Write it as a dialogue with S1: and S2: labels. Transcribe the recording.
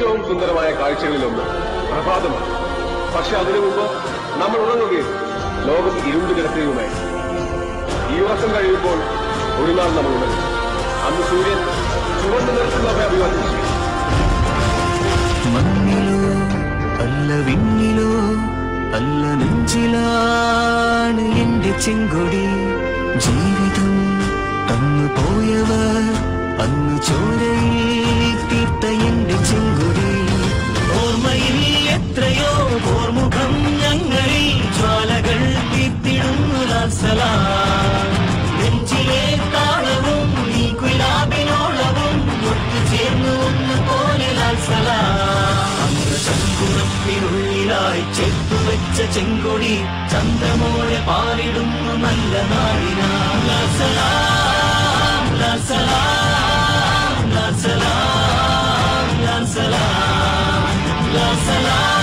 S1: ഏറ്റവും സുന്ദരമായ കാഴ്ചകളിലൊന്ന് പ്രഭാതമാണ് പക്ഷെ അതിനു മുമ്പ് നമ്മൾ ഉറങ്ങുകയും ലോകം ഇരുണ്ടു കിടക്കുകയുമായി ഈ ഉറക്കം കഴിയുമ്പോൾ ഒരു നാൾ നമ്മൾ ഉണരും അന്ന് സൂര്യൻ ചുവന്നു നിറത്തിൽ നമ്മെ അഭിവാദ്യം ചെയ്യും
S2: മണ്ണിലോ അല്ല വിണ്ണിലോ അല്ല നെഞ്ചിലാണ് എന്റെ ചെങ്കൊടി ജീവിതം തന്നു പോയവർ അന്ന് ചോരയിൽ തീർത്ത എന്റെ ചെങ്കൊടി ഓർമ്മയിൽ എത്രയോ ഓർമുഖം ഞങ്ങളിൽ ജ്വാലകൾ തീർത്തിടുന്നു ലാസലാം നെഞ്ചിലെ താളവും ഈ കുലാബിനോളവും ഒത്തുചേർന്നു ഒന്ന് പോലെ ശങ്കുറപ്പിനുള്ളിലായി ചേർത്തുവെച്ച ചെങ്കൊടി ചന്ദ്രമോടെ പാറിടുന്നു നല്ല നാടിനാ ലാസലാം ലാസലാം ലാസലാം ലാസലാം ലാസലാം